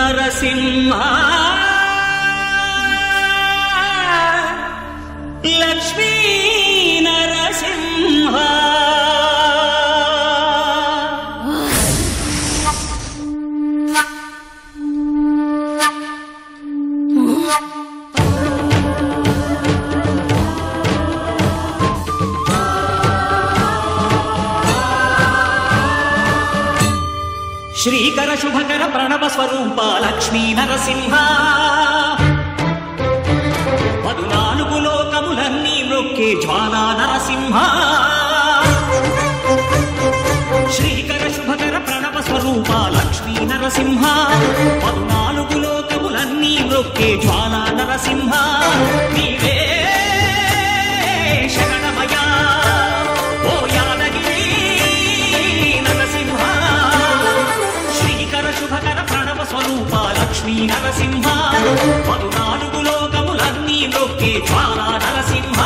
నరసింహ లక్ష్మీ నరసింహ శ్రీకర శుభకర ప్రణవ స్వరూప లక్ష్మీ నరసింహ పదునాలుగు లోకములన్నీ మ్రొక్కే జ్వాలా నరసింహ శ్రీకర శుభకర ప్రణవ స్వరూప లక్ష్మీ నరసింహ పదునాలుగు లోకములన్నీ మ్రొక్కే జ్వాలా నరసింహ నీవే శరణమయా ఓ యాదగిరి నరసింహ శ్రీకర శుభకర ప్రణవ స్వరూప లక్ష్మీ నరసింహ పదునాలుగు లోకములన్నీ నొక్కే జ్వాలా నరసింహ